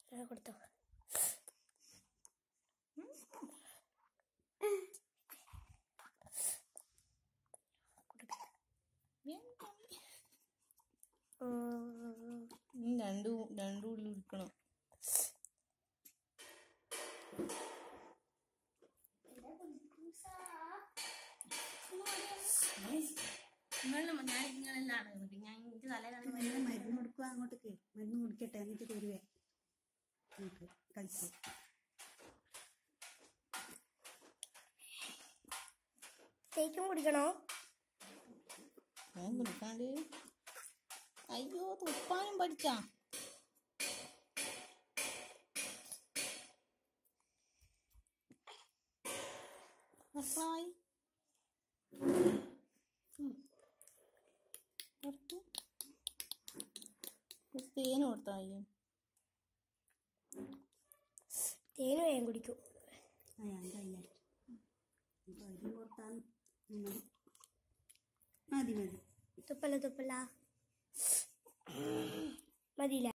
ആ, കൊടുത്തോ ഉം. ഇനി രണ്ടു രണ്ടു ഉള്ളി എടുക്കണം നിങ്ങളുടെ ഞാൻ നിങ്ങളെല്ലാം ഞാൻ എനിക്ക് തലയിലാണ് മരുന്ന് മരുന്ന് കൊടുക്കുക അങ്ങോട്ടേക്ക് മരുന്ന് കുടിക്കട്ടെ എന്നിട്ട് തരുവേ നമുക്ക് കഴിച്ചു തേക്കും കുടിക്കണോ ഞാൻ കുടിക്കാണ്ട് അയ്യോ തുപ്പാനും പഠിച്ചാ മക്കളായി തേന് കൊടുത്തായി തേന് വേഗം കുടിക്കൂ ആ ഞാൻ കഴിയാ അരി കൊടുത്താൽ മതി മതി തുപ്പല തുപ്പല മതിയില്ല